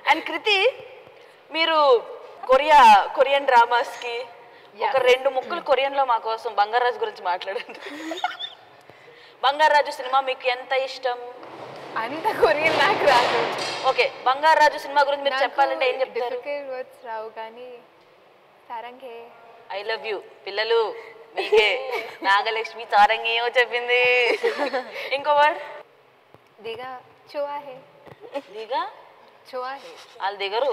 and కృతి మీరు Korea Korean dramas కి ఒక రెండు ముక్కలు కొరియన్ లో మా కోసం బంగారాజు గురించి మాట్లాడండి బంగారాజు సినిమా మీకు ఎంత ఇష్టం అంత కొరియన్ నాకు రాదు ఓకే బంగారాజు సినిమా గురించి మీరు చెప్పాలంటే ఏం చెప్తారు డిఫికల్ట్ వర్డ్స్ రావు కానీ సారంగే ఐ లవ్ యూ పిల్లలు మీకే నాగలక్ష్మి చారంగి ఏమో చెప్పింది ఇంకో వర్డ్ దిగా చువా హే దిగా చువా హే వాళ్ళు దిగరు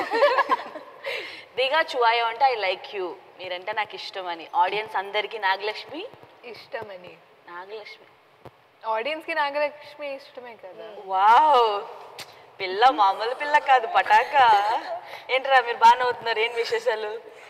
దిగా చువాయో అంటే ఐ లైక్ యూ మీరంటే నాకు ఇష్టం అని ఆడియన్స్ అందరికీ నాగలక్ష్మి ఇష్టమని నాగలక్ష్మి ఆడియన్స్ కి నాగలక్ష్మి ఇష్టమే కదా వావ్ పిల్ల మామూలు పిల్ల కాదు పటాక ఏంట్రా మీరు బాగా నవ్వుతున్నారు ఏం విశేషాలు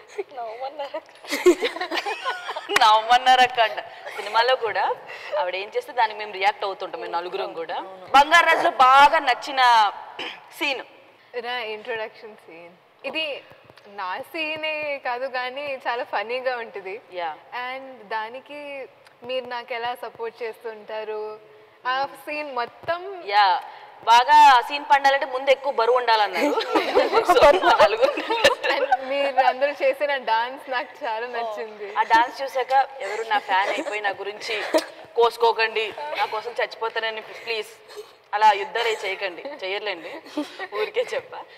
నవ్వన్నారక్క అంట సినిమాలో కూడా ఆవిడ ఏం చేస్తే దానికి మేము రియాక్ట్ అవుతుంటాం మేము నలుగురం కూడా బంగారాజులో బాగా నచ్చిన సీన్ నా ఇంట్రొడక్షన్ సీన్ ఇది నా సీనే కాదు కానీ చాలా ఫనీగా ఉంటుంది యా అండ్ దానికి మీరు నాకు ఎలా సపోర్ట్ చేస్తుంటారు ఆ సీన్ మొత్తం యా బాగా సీన్ పండాలంటే ముందు ఎక్కువ బరువు ఉండాలన్నారు So, మా నలుగురు and మీరు అందరూ చేసిన డాన్స్ నాకు చాలా నచ్చింది ఆ డాన్స్ చూసాక ఎవరు నా ఫ్యాన్ అయిపోయి నా గురించి కోసుకోకండి నా కోసం చచ్చిపోతానని ప్లీజ్ అలా యుద్ధాలు ఏ చేయకండి చేయర్లేండి ఊరికే చెప్పా